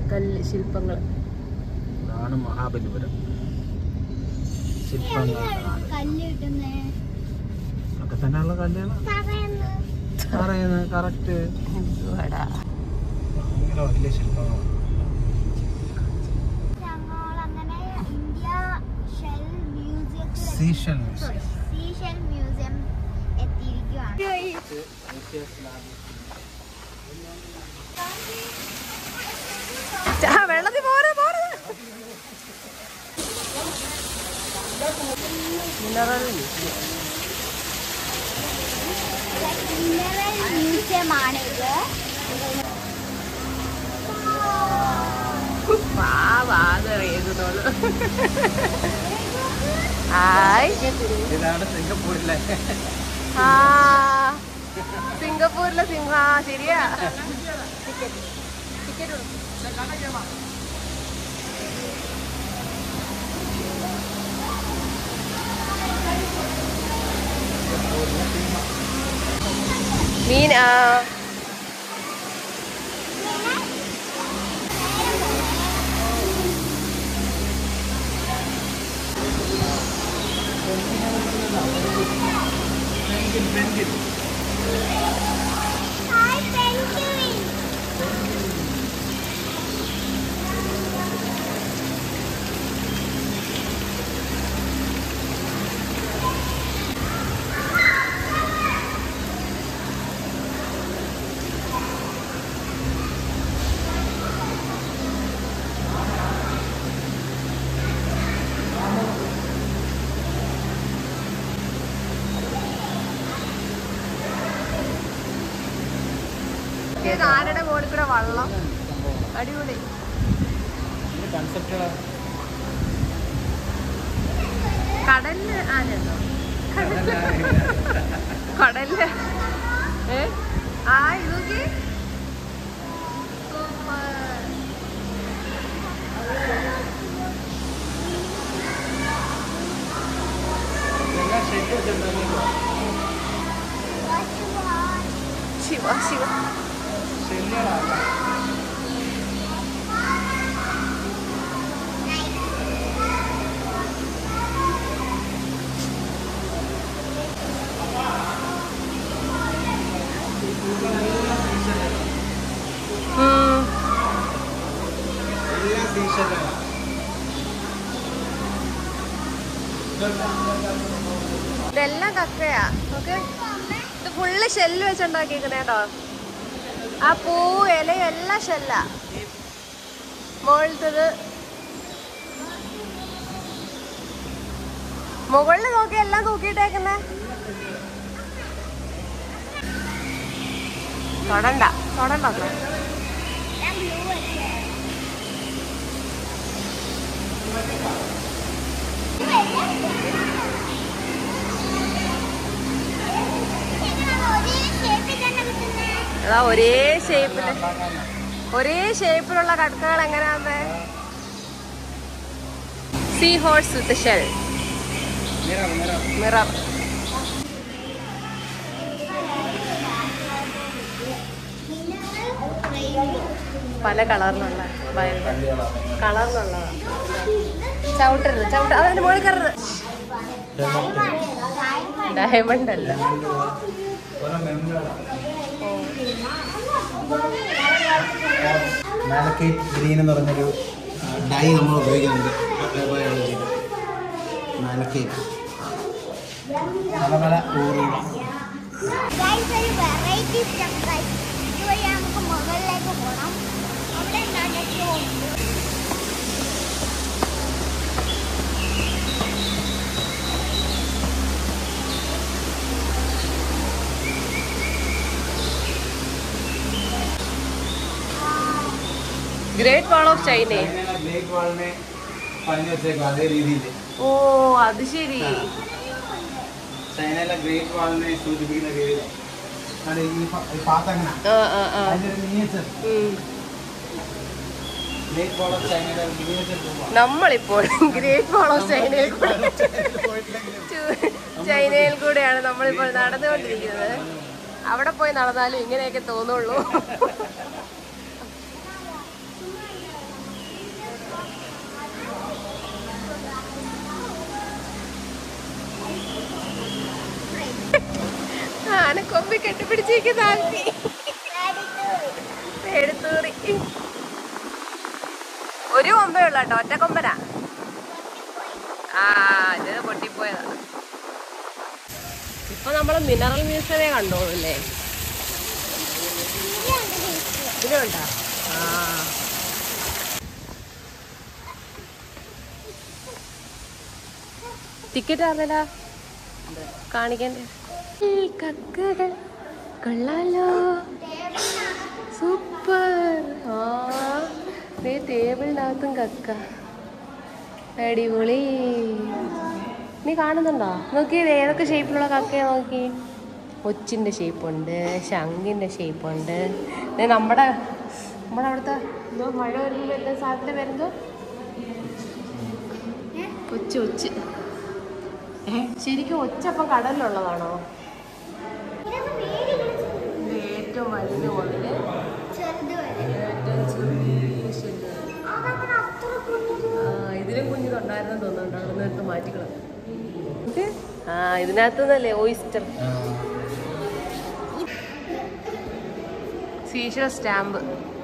കല്ല് ശില്പങ്ങൾ ഇതാണ് മഹാബലിപുരം ശില്പങ്ങളുടെ നാട് കല്ല് കിട്ടുന്നേ ഒക്കെ തന്നെയുള്ള കല്ലാണ് പറയുന്നു പറയുന്നത് കറക്റ്റ് എന്തുവാടാ ഭയങ്കര വലിയ ശില്പങ്ങളാണ് ഞങ്ങൾ അങ്ങനെ ഇന്ത്യ ഷെൽ മ്യൂസിയത്തിൽ സീഷൽ മ്യൂസിയം സീഷെൽ മ്യൂസിയം എത്തിയിരിക്കുകയാണ് ആ, വെള്ളത്തിൽ പോരെ പോരെ മിനറൽ മിനറൽ മ്യൂസിയം ആണ് ഇത് വാവാതറിയുന്നോളൂ ഹായ് ഇതാണ് സിംഗപ്പൂരിലെ ആ സിംഗപ്പൂരിലെ സിംഹ ശരിയാ മീൻ ആ ഹായ് പെൻഗ്വിൻ ഇത് ആരുടെ മുകളിൽ കൂടെ വള്ളം അടിപൊളി കൺസെപ്റ്റുകളാണ് കടലില് ആനയുണ്ടോ കടലില് ഏ ആ ഇതൊക്കെ എല്ലാം ഷെഡ് വെച്ചിട്ടുണ്ടല്ലോ ശിവ ശിവ ശല്യങ്ങളാണ് ഉം. എല്ലാം സീഷലാണ് ഇതെല്ലാം കക്കയാ ഓക്കെ ഇത് ഫുള്ള് ഷെല്ല് വെച്ചുണ്ടാക്കിയിരിക്കുന്ന കേട്ടോ ആ പൂ ഇലയും എല്ലാം ഷെല്ലാ മുകളിലത്തത് മുകളിൽ നോക്കി എല്ലാം തൂക്കിയിട്ടേക്കുന്നേ തൊടണ്ട തൊടണ്ട അത്ര. ഞാൻ ബ്ലൂ വെച്ചേ ഒരേ ഷേപ്പിൽ തന്നെ കിട്ടുന്നേ എടാ ഒരേ ഷേപ്പില് ഒരേ ഷേപ്പിലുള്ള കടുക്കകൾ എങ്ങനെയാന്ന് സീ ഹോഴ്സ് വിത്ത് ഷെൽ നിറം നിറം മിറർ പല കളറിലുള്ള കളറിലുള്ളതാണ് ചവിട്ടരുത് ചവിട്ട അതിന്റെ മുകളിൽ കയറരുത് ഡയമണ്ട് അല്ല മാലക്കേറ്റ് ഗ്രീൻ എന്ന് പറഞ്ഞൊരു ഡൈ നമ്മൾ ഉപയോഗിക്കുന്നുണ്ട് ബയോളജിയിൽ മാലക്കേറ്റ് പല പല ഊറുകൾ ഗൈസ് ഒരു വെറൈറ്റി സ്റ്റെപ്പ് ഗൈസ് ഇതുവഴി നമുക്ക് മുകളിലേക്ക് പോകണം അവിടെ എന്തൊക്കെയോ ഉണ്ട് ഗ്രേറ്റ് വാൾ ഓഫ് ചൈനയെ ബ്ലേക്ക് വാളിനെ പണിഞ്ഞു വെച്ചേക്കും അതേ രീതിയിൽ ഓ അത് ശരി ചൈനയിലെ ഗ്രേറ്റ് വാളിനെ സൂചിപ്പിക്കുന്ന പേര് അത് ഈ പ- ഈ പാത്തങ്ങനെ ആ ആ ആ അതിന്റെ ഒരു മിനിയേച്ചർ ഉം. ഗ്രേറ്റ് വാൾ ഓഫ് ചൈനയുടെ മിനിയേച്ചർ രൂപമാണ് നമ്മളിപ്പോൾ ഗ്രേറ്റ് വാൾ ഓഫ് ചൈനയിൽ കൂടെ ചു- ചൈനയിൽ കൂടെയാണ് നമ്മളിപ്പോൾ നടന്നുകൊണ്ടിരിക്കുന്നത് അവിടെ പോയി നടന്നാലും ഇങ്ങനെയൊക്കെ തോന്നുള്ളൂ കെട്ടിപ്പിടിച്ചിരിക്കുന്ന ആൽഫി എടുത്തൂറി ഒരു കൊമ്പേ ഉള്ള കേട്ടോ ഒറ്റ കൊമ്പനാ ആ ഇത് പൊട്ടിപ്പോയതാ ഇപ്പൊ നമ്മള് മിനറൽ മ്യൂസിയമേ കണ്ടോളൂ അല്ലേ ഇതിലുണ്ടോ ആ ടിക്കറ്റ് ആർന്നല്ല കാണിക്കണ്ടേ ഈ കക്കകൾ കൊള്ളാലോ സൂപ്പർ ആ ദേ ടേബിളിനകത്തും കക്ക അടിപൊളി നീ കാണുന്നുണ്ടോ നോക്കി ഇത് ഏതൊക്കെ ഷേപ്പിലുള്ള കക്കയാ നോക്കി ഒച്ചിൻ്റെ ഷേപ്പുണ്ട് ശംഖിൻ്റെ ഷേപ്പുണ്ട് ദേ നമ്മുടെ നമ്മുടെ അവിടുത്തെ എന്തോ മഴ വരുമ്പോൾ എന്താ സാധനത്തിൻ്റെ പേരെന്തോ ഒച്ച് ഒച്ച് ഏ ശരിക്കും ഒച്ചപ്പം കടലിലുള്ളതാണോ ഇത് ഏറ്റവും വലുത് മുതല് ചെറുത് വരെ ഏറ്റവും ചെറിയ ശല്യം അതങ്ങനെ അത്ര കുഞ്ഞത് ആ, ഇതിലും കുഞ്ഞിതുണ്ടായിരുന്നു തോന്നുന്നുണ്ട് അവിടെ നിന്ന് എടുത്ത് മാറ്റിക്കണം ഇത്? ആ ഇതിനകത്ത് നിന്നല്ലേ ഓയിസ്റ്റർ സീഷ സ്റ്റാമ്പ്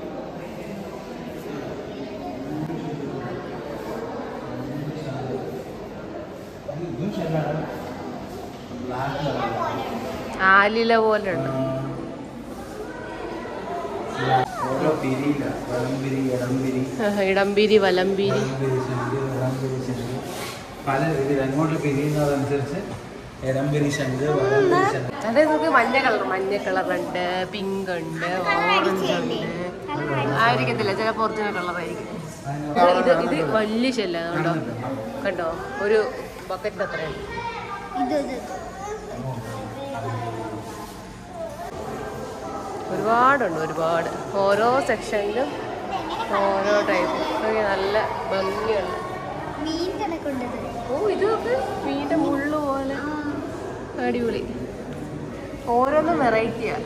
ഇതും ശരിയാണ് ബ്ലാക്ക് ആലില പോലെ ഉണ്ട് ഓരോ പിരിയില്ല വലംപിരി ഇടംപിരി ഇടംപിരി വലംപിരി വലംപിരി ശംഖ് ഇടംപിരി ശംഖ് പല രീതിയിൽ അങ്ങോട്ട് പിരിയുന്നതനുസരിച്ച് ഇടംപിരി ശംഖ് വലംപിരി ശംഖ് അതെ നമുക്ക് മഞ്ഞ കളർ മഞ്ഞ കളർ ഉണ്ട് പിങ്ക് ഉണ്ട് ഓറഞ്ച് ഉണ്ട് ആയിരിക്കത്തില്ല ചിലപ്പോൾ ഒറിജിനൽ കളറായിരിക്കും ഇത് ഇത് ഇത് വലിയ ശല്ല കണ്ടോ കണ്ടോ ഒരു ബക്കറ്റിന്റെ അത്രയാണ് ഇത് ഇത് ഒരുപാടുണ്ട് ഒരുപാട് ഓരോ സെക്ഷനിലും ഓരോ ടൈപ്പ് നല്ല ഭംഗിയുണ്ട് മീൻ കണക്കുണ്ടത് ഓ ഇതൊക്കെ മീൻ്റെ മുള്ളു പോലെ അടിപൊളി ഓരോന്നും വെറൈറ്റിയാ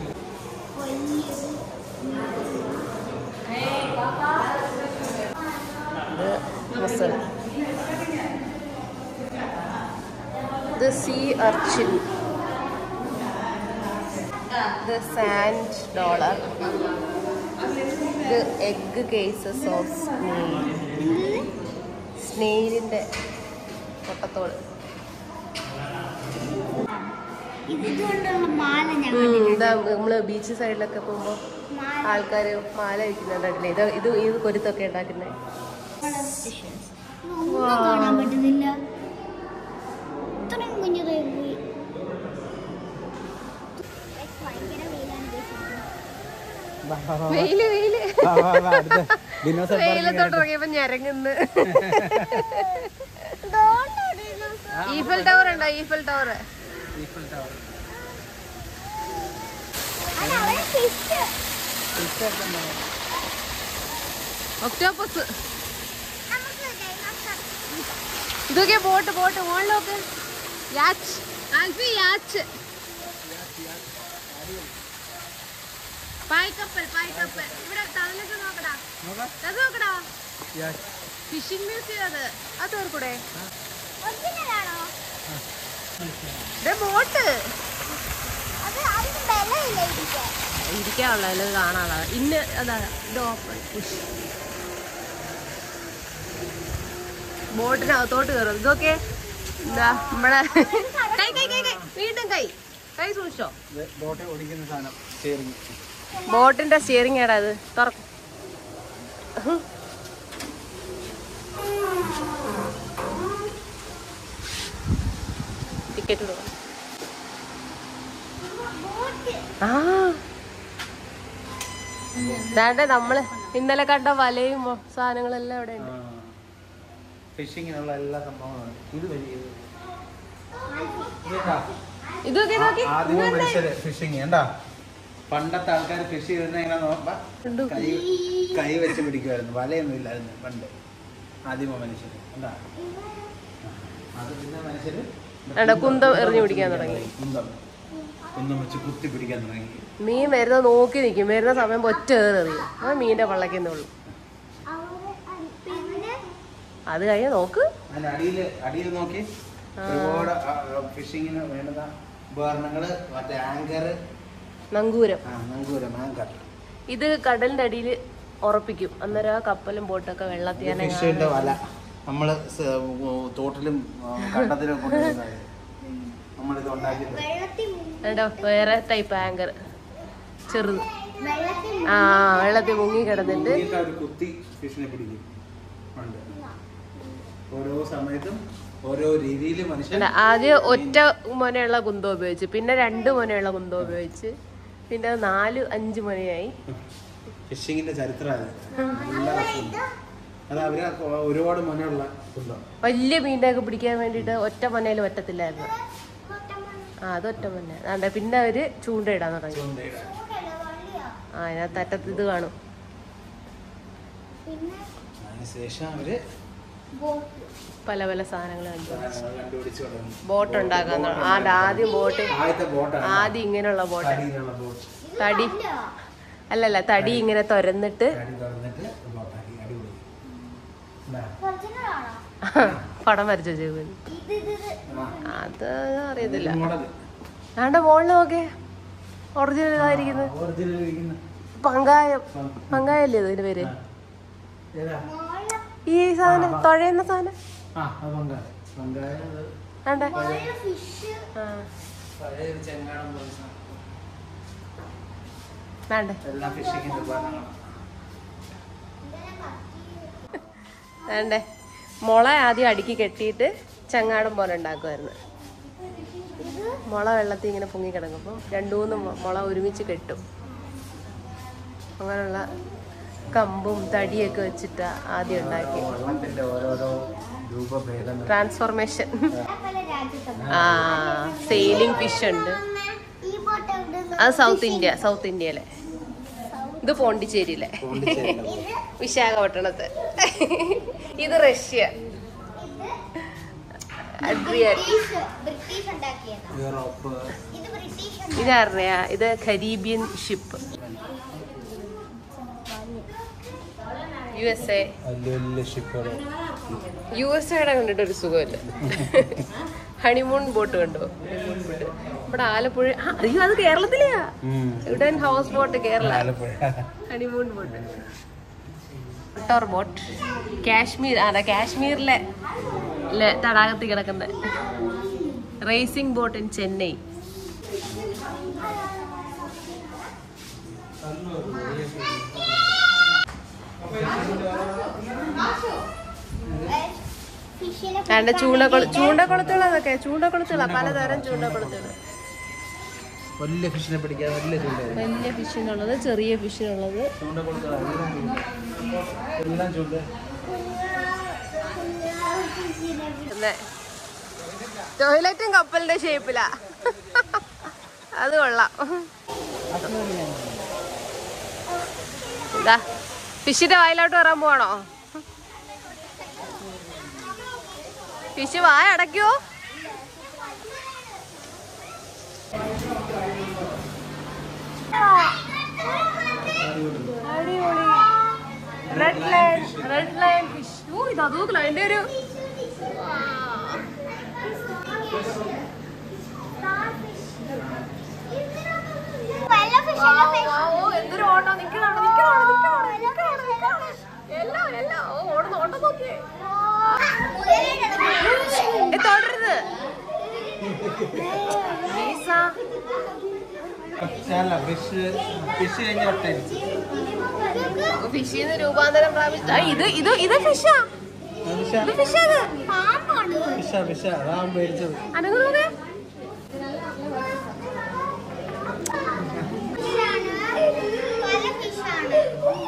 ഇത് മസൽ ഇത് സീ അർച്ചിൻ ഇത് സാൻഡ് ഡോളർ ഇത് എഗ് കേസസ് ഓഫ് സ്നെയിൽ സ്നെയിലിൻ്റെ പൊട്ടത്തോട് ഇത് ഇതുകൊണ്ടുള്ള മാല ഞാൻ ഇതാ നമ്മള് ബീച്ച് സൈഡിലൊക്കെ പോകുമ്പോൾ മാല ആൾക്കാർ മാല വയ്ക്കുന്നുണ്ടല്ലേ ഇത് ഇത് ഇത് കൊരുത്തൊക്കെ ഉണ്ടാക്കുന്നത് ഒന്നും കാണാൻ പറ്റുന്നില്ല ഇത്രയും കുഞ്ഞതായി പോയി ഭയങ്കര വെയിലാണ് വെയില് വെയില് ദിനോസ വെയിലത്തോട്ട് ഇറങ്ങിയപ്പോ ഞരങ്ങുന്ന് ഈഫൽ ടവർ ഉണ്ടോ ഈഫൽ ടവർ ഒക്ടോപ്പസ് ഇതൊക്കെ ബോട്ട് ബോട്ട് മുകളിലൊക്കെ യാച്ച് ആൽഫി യാച്ച് പായ്ക്കപ്പൽ പായ്ക്കപ്പൽ ഇവിടെ തന്നിട്ട് നോക്കടാ അത് നോക്കടാ ഫിഷിംഗ് മ്യൂസിയം അത് അത് ഓർക്കൂടെ ഒറിജിനലാണോ ഇതേ ബോട്ട് അത് അതിന് ബലമില്ല ഇരിക്കാൻ ഇരിക്കാനുള്ള അല്ലെങ്കിൽ കാണാനുള്ള ഇന്ന് അതാ ഇത് ഓപ്പൺ ഫിഷ് ബോട്ടിനകത്തോട്ട് കയറും ഇതൊക്കെ എന്താ നമ്മളെ കൈ കൈ കൈ കൈ വീണ്ടും കൈ കൈ സൂക്ഷിച്ചോ ബോട്ടെ ഓടിക്കുന്ന സാധനം സ്റ്റിയറിംഗ് ബോട്ടിന്റെ സ്റ്റിയറിംഗ് ഏടാ ഇത് തുറക്കും ടിക്കറ്റ് കൊടുക്കും ബോട്ട് ആ ദാണ്ടെ നമ്മള് ഇന്നലെ കണ്ട വലയും സാധനങ്ങളെല്ലാം ഇവിടെ ഉണ്ട് ഫിഷിങ്ങിനുള്ള എല്ലാ സംഭവങ്ങളും ഇത് വലിയ ഇതാ ഇതൊക്കെ നോക്കി ആദ്യമേ മനുഷ്യര് ഫിഷിങ് എന്താ പണ്ടത്തെ ആൾക്കാർ ഫിഷ് ചെയ്തിരുന്ന ഇങ്ങനെ നോക്കുമ്പോ ഉണ്ട്. കൈ കൈ വെച്ച് പിടിക്കുമായിരുന്നു വലയൊന്നും ഇല്ലായിരുന്നു പണ്ട് ആദിമ മനുഷ്യര് എന്താ അത് പിന്നെ മനുഷ്യര് എടാ, കുന്തം എറിഞ്ഞു പിടിക്കാൻ തുടങ്ങി. കുന്തം കുന്തം വെച്ച് കുത്തി പിടിക്കാൻ തുടങ്ങി മീൻ വരുന്ന നോക്കി നിൽക്കും വരുന്ന സമയം ഒറ്റ ഏറെറിയും ആ മീൻ്റെ പള്ളക്കുന്നുള്ളൂ അവിടെ പിന്നെ അത് കഴിഞ്ഞ് നോക്ക് അതിന്റെ അടിയിൽ അടിയിൽ നോക്കി ഒരുപാട് ഫിഷിങ്ങിന് വേണ്ടതാ ഉപകരണങ്ങള് മറ്റേ ആങ്കർ നങ്കൂരം ആ നങ്കൂരം ആങ്കർ ഇത് കടലിന്റെ അടിയിൽ ഉറപ്പിക്കും അന്നേരം ആ കപ്പലും ബോട്ടൊക്കെ വെള്ളത്തിൽ ഫിഷിന്റെ വല നമ്മള് സ- തോട്ടിലും ആ, കണ്ടത്തിലും കൊണ്ടുവരുന്നത് നമ്മളിത് ഉണ്ടാക്കിയിട്ട് വെള്ളത്തിൽ മുങ്ങി- എന്നിട്ടോ വേറെ ടൈപ്പ് ആങ്കർ ചെറുത് വെള്ളത്തിൽ ആ വെള്ളത്തിൽ മുങ്ങി കിടന്നിട്ട് ഇതിലേക്ക് അവര് കുത്തി ഫിഷിനെ പിടിക്കും ഉണ്ട് ഓരോ സമയത്തും ഓരോ രീതിയിൽ മനുഷ്യൻ അല്ല, ആദ്യം ഒറ്റ മുനയുള്ള കുന്തം ഉപയോഗിച്ച് പിന്നെ രണ്ട് മുനയുള്ള കുന്തം ഉപയോഗിച്ച് പിന്നെ അത് നാല് അഞ്ച് മുനയായി ഫിഷിങ്ങിന്റെ ചരിത്രം നല്ല രസമുണ്ട് അത് അവര് ആ കൊ- ഒരുപാട് മനുള്ള കുന്തം വലിയ മീനിനെയൊക്കെ പിടിക്കാൻ വേണ്ടിയിട്ട് ഒറ്റ മുനയിൽ പറ്റത്തില്ലായിരുന്നു മൊത്തം മണ്ണ്. ആ അത് ഒറ്റ മുന അതെ പിന്നെ അവര് ചൂണ്ടയിടാൻ തുടങ്ങി ചൂണ്ടയിടാൻ. ചൂടല്ല, വള്ളിയാ. ആ അതിനകത്ത് അറ്റത്ത് ഇത് കാണും പിന്നെ അതിനുശേഷം അവര് ബോട്ട് പല പല സാധനങ്ങൾ കണ്ടു സാധനങ്ങൾ കണ്ടുപിടിച്ച് തുടങ്ങി ബോട്ട് ഉണ്ടാക്കാൻ തുടങ്ങി. ആ ആദ്യം ബോട്ട് ആദ്യത്തെ ബോട്ടാണ് ആദ്യം ഇങ്ങനെയുള്ള ബോട്ട് തടിയിലുള്ള ബോട്ട് ഇത് തടി. കല്ലാ. അല്ലല്ല തടി ഇങ്ങനെ തുരന്നിട്ട് തടി തുറന്നിട്ട് ബോട്ടാക്കി അടിപൊളി ഇതാ. ഒറിജിനലാണോ? പടം വരച്ചു വെച്ചേക്കും ഇത് ഇത് ഇത്. ആ. അത് അറിയത്തില്ല ഇത് മോഡല്. ആണ്ട് മോളിൽ നോക്കേ ഒറിജിനൽ ഇതായിരിക്കുന്നത് ഒറിജിനൽ ഇരിക്കുന്ന. പങ്കായം പങ്കായല്ലേ ഇതിന്റെ പേര് ആ. ഏതാ? മോളില് ഈ സാധനം തുഴയുന്ന സാധനം ആ, അത് പങ്കായ. പങ്കായ അത് ആണ്ടെ മോളില് ഫിഷ് ആ പഴയ ഒരു ചെങ്കാടൻ പോലെ സാധനം. വേണ്ടേ എല്ലാം ഫിഷിങ്ങിന്റെ ഉപകരണങ്ങളാണ് ഇങ്ങനെ കത്തി വേണ്ടേ മുള ആദ്യം അടുക്കി കെട്ടിയിട്ട് ചങ്ങാടം പോലെ ഉണ്ടാക്കുമായിരുന്നു മുള വെള്ളത്തിൽ ഇങ്ങനെ പൊങ്ങി കിടക്കുമ്പോൾ രണ്ടു മൂന്ന് മു- മുള ഒരുമിച്ച് കെട്ടും അങ്ങനെയുള്ള കമ്പും തടിയൊക്കെ വെച്ചിട്ട് ആദ്യം ഉണ്ടാക്കി വെള്ളത്തിന്റെ ഓരോരോ രൂപഭേദങ്ങൾ ട്രാൻസ്ഫോർമേഷൻ പല രാജ്യത്തും ആ സെയിലിംഗ് ഫിഷ് ഉണ്ട് ഈ ബോട്ട് എവിടെ അത് സൗത്ത് ഇന്ത്യ സൗത്ത് ഇന്ത്യയിലെ ഇത് പോണ്ടിച്ചേരിയിലെ പോണ്ടിച്ചേരിയിലെ ഇത് വിശാഖപട്ടണത്ത് ഇത് റഷ്യ അഡ്രിയൻ ബ്രിട്ടീഷ് ബ്രിട്ടീഷ് ഉണ്ടാക്കിയതാ യൂറോപ്പ് ഇത് ബ്രിട്ടീഷ് ഇതറിയാ ഇത് Caribbean ship U S A വലിയ വലിയ ഷിപ്പുകൾ യു എസ് എയുടെ കണ്ടിട്ട് ഒരു സുഖമില്ല ഹണിമൂൺ ബോട്ട് കണ്ടോ ഹണിമൂൺ ബോട്ട് ഇവിടെ ആലപ്പുഴ ആ, അയ്യോ അത് കേരളത്തിലെയാ ഇവിടെ house boat Kerala Alappuzha honeymoon boat motor boat Kashmir അതെ കാശ്മീരിലെ ലെ തടാകത്തിൽ കിടക്കുന്ന റേസിംഗ് ബോട്ട് ഇൻ ചെന്നൈ ഫിഷിനെ രണ്ട് ചൂണ്ടക്കുള ചൂണ്ടക്കുളത്തുകൾ അതൊക്കെ ചൂണ്ടക്കുളത്തുകളാ പലതരം ചൂണ്ടക്കുളത്തുകൾ വലിയ ഫിഷിനെ പിടിക്കാൻ വലിയ ചൂണ്ട വലിയ ഫിഷിനുള്ളത് ചെറിയ ഫിഷിനുള്ളത് ചൂണ്ട കൊടുക്കുക എല്ലാം ചൂണ്ട പിന്നെ ടോയ്ലറ്റും കപ്പലിന്റെ ഷേപ്പിലാ അത് കൊള്ളാം ഇതാ ഫിഷിന്റെ വായിലോട്ട് വരാൻ പോവാണോ ഫിഷ് വായ അടയ്ക്കോ അടിപൊളി red line red line fish ഓ ഇത് അതൂക്കല അതിന്റെ ഒരു വെള്ള ഫിഷ് ഓ എന്തൊരു ഓട്ടോ നിക്കണോണ്ട് നിക്കണോണ്ട് നിക്കണോണ്ട് നിക്കണോണ്ട് നിക്കണോണ്ട് എല്ലാം എല്ലാം ഓ ഓടുന്നു ഓട്ടം നോക്കിയേ ഏ, തൊടരുത് ലീസ അല്ല ഫിഷ് ഫിഷ് കഴിഞ്ഞ ഒട്ടടിച്ച് ഫിഷിന്ന് രൂപാന്തരം പ്രാപിച്ചു ആ, ഇത് ഇത് ഇത് ഫിഷാ ഇത് ഫിഷാണ് പാമ്പാണ് ഫിഷ ഫിഷ അതാ മേടിച്ചത് അനങ്ങ് നോക്കേ ഫിഷാണ് പല ഫിഷാണ്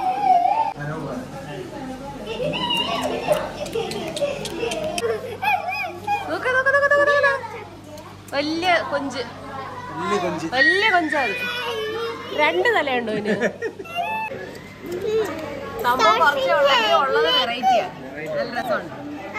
നോക്ക് നോക്ക് നോക്ക് നോക്ക് നോക്ക്. വലിയ കൊഞ്ച് വലിയ കൊഞ്ച് വലിയ കൊഞ്ചാത് രണ്ട് തലയുണ്ടോ ഇതിന് സംഭവം കുറച്ചേ ഉള്ളെങ്കിൽ ഉള്ളത് വെറൈറ്റിയാ നല്ല രസമുണ്ട്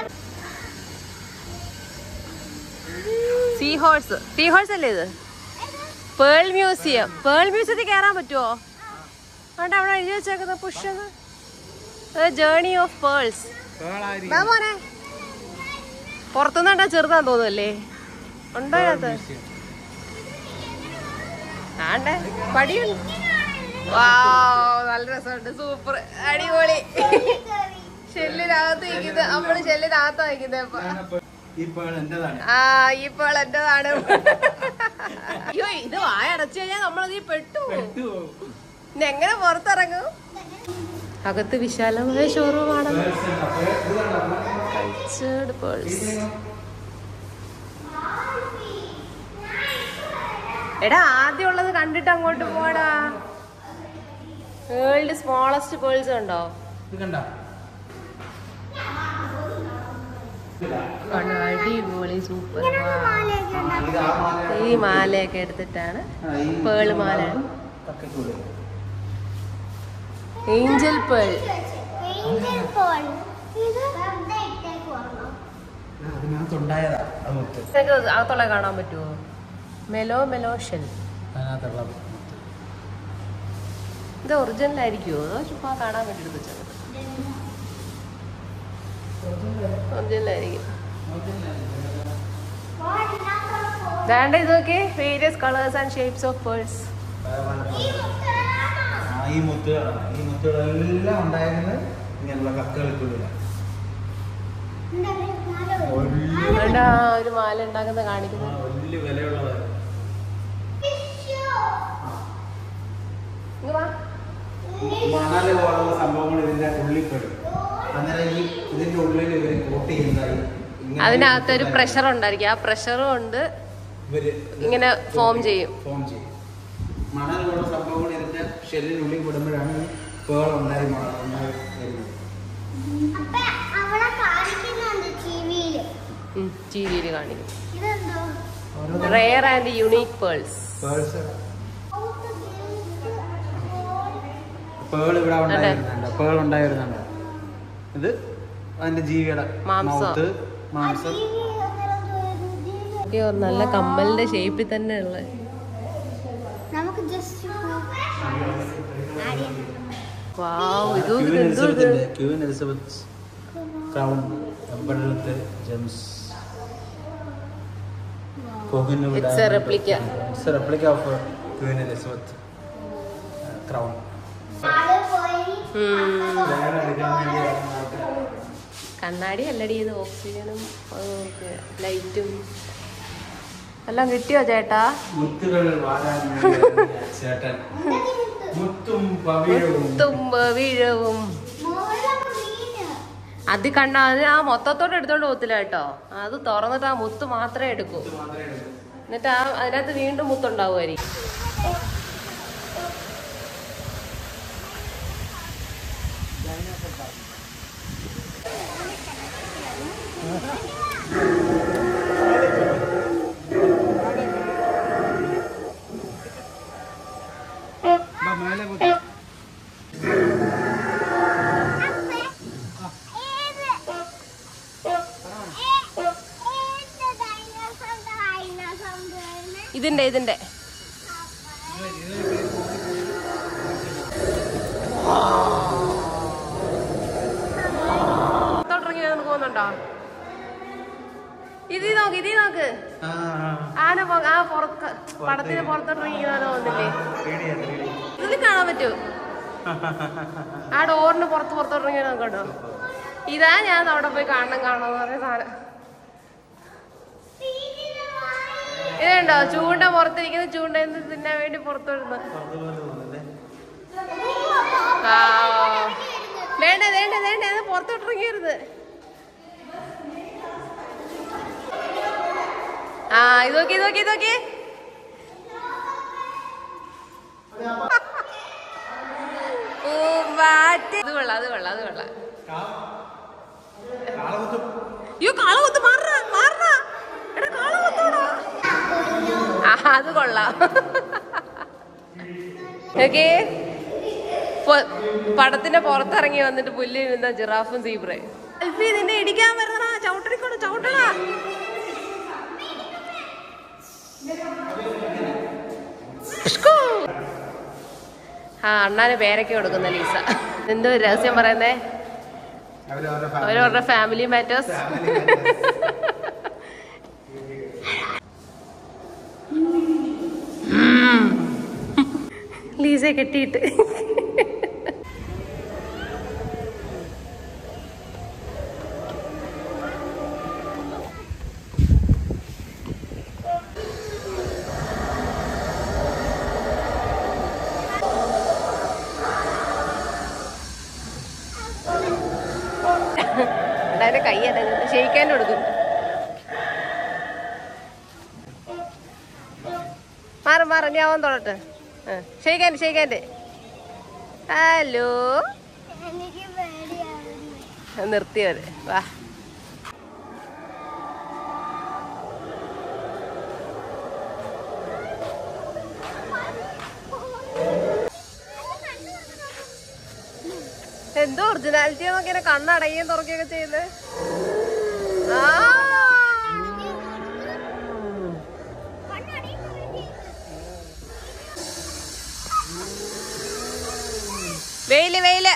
സീ ഹോഴ്സ് സീ ഹോഴ്സ് അല്ലേ ഇത് പേൾ മ്യൂസിയം പേൾ മ്യൂസിയത്തിൽ കയറാൻ പറ്റുമോ അതുകൊണ്ട് അവിടെ എഴുതി വെച്ചേക്കുന്ന പുഷ് ജേണി ഓഫ് പേൾസ് വാ മോനെ പുറത്തുനിന്ന് കണ്ടാ ചെറുതാന്ന് തോന്നുന്നല്ലേ ഉണ്ടോ അതിനകത്ത് ആണ്ടേ പടിയുണ്ട് വാ നല്ല രസമുണ്ട് സൂപ്പർ അടിപൊളി ഷെല്ലിനകത്ത് വയ്ക്കുന്നത് നമ്മള് ഷെല്ലിനകത്ത് വയ്ക്കുന്നത് ഇപ്പൊ ഇപ്പോൾ എന്റേതാണ് ആ ഇപ്പോൾ എന്റേതാണ് അയ്യോ ഇത് വായ അടച്ചു കഴിഞ്ഞാൽ നമ്മളത് ഈ പെട്ടു ഇനി എങ്ങനെ പുറത്തിറങ്ങും അകത്ത് വിശാലമായ ഷോറൂമാണ് കൾച്ചേർഡ് പേഴ്സ് എടാ ആദ്യം ഉള്ളത് കണ്ടിട്ട് അങ്ങോട്ട് പോടാ വേൾഡ് സ്മോളസ്റ്റ് പേഴ്സ് ഉണ്ടോ ഇത് കണ്ടോ കണ്ടോ? അടിപൊളി സൂപ്പർ ഇത് ആ മാല ഈ മാലയൊക്കെ എടുത്തിട്ടാണ് ആ, ഈ പേള് മാല കക്കയ്ക്കുള്ളിൽ. ഏഞ്ചൽ പേൾ ഏഞ്ചൽ പോൾ ഇത് വെറുതെ ഇട്ടേക്കുവാണോ ആ, അതിനകത്തുണ്ടായതാ അത് മുത്ത് നിനക്ക് അകത്തുള്ള കാണാൻ പറ്റുമോ മെലോ മെലോ ഷെൽ അതിനകത്തുള്ള മുത്ത് ഇത് ഒറിജിനൽ ആയിരിക്കുമോ അതോ ചുമ്മാ കാണാൻ വേണ്ടി എടുത്ത് വെച്ചത് ഒറിജിനൽ ആയിരിക്കും വേണ്ട ഇത് നോക്കി various colours and shapes of pearls ആ, ഈ മുത്തുകളാണ് ഈ മുത്തുകളെല്ലാം ഉണ്ടായിരുന്നത് ഇങ്ങനെയുള്ള കക്കകൾക്കുള്ളിലാണ് വലിയ വേണ്ട ആ ഒരു മാല ഉണ്ടാക്കുന്ന ആ, കാണിക്കുന്നത് വലിയ വിലയുള്ളതാണ് ഇങ്ങ് വാ. മണല് പോലുള്ള സംഭവങ്ങൾ ഇതിന്റെ ഉള്ളിൽ പെടും അന്നേരം ഈ ഇതിന്റെ ഉള്ളിൽ ഇവർ കോട്ട് ചെയ്യുന്നതായി ഇങ്ങനെ അതിനകത്തൊരു പ്രഷർ ഉണ്ടായിരിക്കും ആ പ്രഷർ കൊണ്ട് ഇവര് ഇങ്ങനെ ഫോം ചെയ്യും ഫോം ചെയ്യും മണൽ പോലുള്ള സംഭവങ്ങൾ ഇതിന്റെ ഷെല്ലിനുള്ളിൽ പെടുമ്പോഴാണ് ഈ പേൾ ഉണ്ടായി മാ- ഉണ്ടായി വരുന്നത് അപ്പൊ അവളെ കാണിക്കുന്നുണ്ട് ടിവിയില് ടി വിയിൽ കാണിക്കും ഇതെന്തോ ഓരോ rare and unique pearls pearls pearl ഇവിടെ ഉണ്ടായിരുന്നുണ്ട് പേൾ ഉണ്ടായിരുന്നുണ്ട് ഇത് അതിന്റെ ജീവിയുടെ മാംസം. മൗത്ത് മാംസം അയ്യോ നല്ല കമ്മലിന്റെ ഷേപ്പിൽ തന്നെ ഉള്ള നമുക്ക് ജസ്റ്റ് വാവ് ഇത് ക്യൂൻ ഇത് എന്തോ ഇത് എലിസബത്തിന്റെ ക്യൂൻ എലിസബത്ത് ക്രൗൺ എംബറത്തെ gems It's a replica. It's a replica of uh, Queen Elizabeth uh, crown. ആള് പോയി ഉം. വേറെ എടുക്കാൻ വേണ്ടിയാണ് ആൾക്കാർ. കണ്ണാടി അല്ലടി ഇത് ഓക്സിജനും ലൈറ്റും എല്ലാം കിട്ടിയോ ചേട്ടാ മുത്തുകൾ വാരാൻ വേണ്ടിയാണ് ചേട്ടൻ മുത്തും പവിഴവും തുമ്പ വീഴവും മോളിലൊക്കെ മീന് അത് കണ്ട അത് ആ മൊത്തത്തോടെ എടുത്തോണ്ട് പോകത്തില്ല കേട്ടോ അത് തുറന്നിട്ട് ആ മുത്ത് മാത്രമേ എടുക്കൂ മുത്ത് മാത്രമേ എടുക്കൂ. എന്നിട്ട് ആ അതിനകത്ത് വീണ്ടും മുത്തുണ്ടാവുമായിരിക്കും ബാ, മേലെ കുത്തി. ഏത് ഏത് ഡൈനോസറിന്റെ ഡൈനോസറിന്റെ ഇതിന്റെ ഇതിന്റെ പുറത്തോട്ടിറങ്ങി നമുക്ക് പോകുന്നുണ്ടോ ഇതി നോക്ക് ഇതി നോക്ക് ആ, ആ. ആന പൊ- ആ പുറത്ത് പടത്തിന് പുറത്തോട്ടിറങ്ങി തോന്നില്ലേ പേടിയാണ്, പേടി. ഇതിൽ കാണാൻ പറ്റൂ ആ ഡോറിന് പുറത്ത് പുറത്തോട്ടിറങ്ങി നോക്കണ്ടോ ഇതാ ഞാൻ അവിടെ പോയി കാണണം കാണണം എന്ന് പറഞ്ഞ സാധനം ഇതുണ്ടോ ചൂണ്ട പുറത്തിരിക്കുന്ന ചൂണ്ടയിൽ നിന്ന് തിന്നാൻ വേണ്ടി പുറത്തോടുന്നു അതുപോലെ തോന്നുന്നല്ലേ? ആ വേണ്ട വേണ്ട വേണ്ട അത് പുറത്തോട്ടിറങ്ങിയിരുന്നത് ആ ഇത് നോക്കി ഇത് നോക്കി ഇത് നോക്കി ഓ മാറ്റ് ഇത് കൊള്ളാം അത് കൊള്ളാം അത് കൊള്ളാം കാളമുത്ത് അയ്യോ കാളകൊത്ത് മാറണ മാറണ എടാ കാളകൊത്തോടാ ആ അത് കൊള്ളാം ഓക്കേ പടത്തിന്റെ പുറത്തിറങ്ങി വന്നിട്ട് പുല്ലിൽ നിന്ന ജിറാഫും സീബ്രയും അൽഫി നിന്നെ ഇടിക്കാൻ വരുന്നടാ ചവിട്ടടിക്കോട് ചവിട്ടടാ ഇഷ്കൂ. ആ അണ്ണാന് പേരൊക്കെ കൊടുക്കുന്ന ലീസ എന്തോ ഒരു രഹസ്യം പറയുന്നേ അവരവരുടെ അവരവരുടെ ഫാമിലി മാറ്റേഴ്സ് ലീസയെ കെട്ടിയിട്ട് അതിന്റെ കൈ അടങ്ങുന്നു ഷെയ്ക്കാൻ കൊടുക്കുന്നു മാറും മാറും ഞാൻ അവൻ തൊടട്ടെ ഷെയ്ക്കാൻ ഷെയ്ക്കാൻ്റെ ഹലോ എനിക്ക് പേടിയാവുന്നു നിർത്തിയത് വാ എന്തോ ഒറിജിനാലിറ്റി നോക്കി ഇങ്ങനെ കണ്ണടയുകയും തുറക്കുകയൊക്കെ ചെയ്യുന്നത് ആ വെയില് വെയില്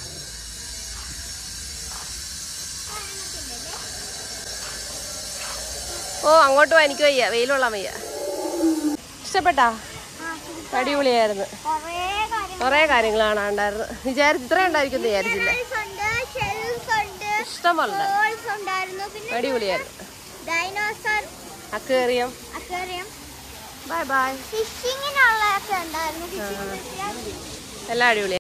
ഓ അങ്ങോട്ട് പോവാൻ എനിക്ക് വയ്യ വെയിലുള്ള വയ്യ ഇഷ്ടപ്പെട്ടാ അടിപൊളിയായിരുന്നു കുറേ കാര്യങ്ങൾ കുറേ കാര്യങ്ങൾ കാണാണ്ടായിരുന്നു വിചാരിച്ചു ഇത്ര ഉണ്ടായിരിക്കും എന്ന് വിചാരിച്ചില്ല ഉണ്ട് ഷെൽസ് ഉണ്ട് ഇഷ്ടം പോലെ ഉണ്ട്. ബോൾസ് ഉണ്ടായിരുന്നു പിന്നെ അടിപൊളിയായിരുന്നു dinosaur aquarium aquarium bye bye ഫിഷിങ്ങിനുള്ളതൊക്കെ ഉണ്ടായിരുന്നു ഫിഷിംഗ് എല്ലാം അടിപൊളിയായിരുന്നു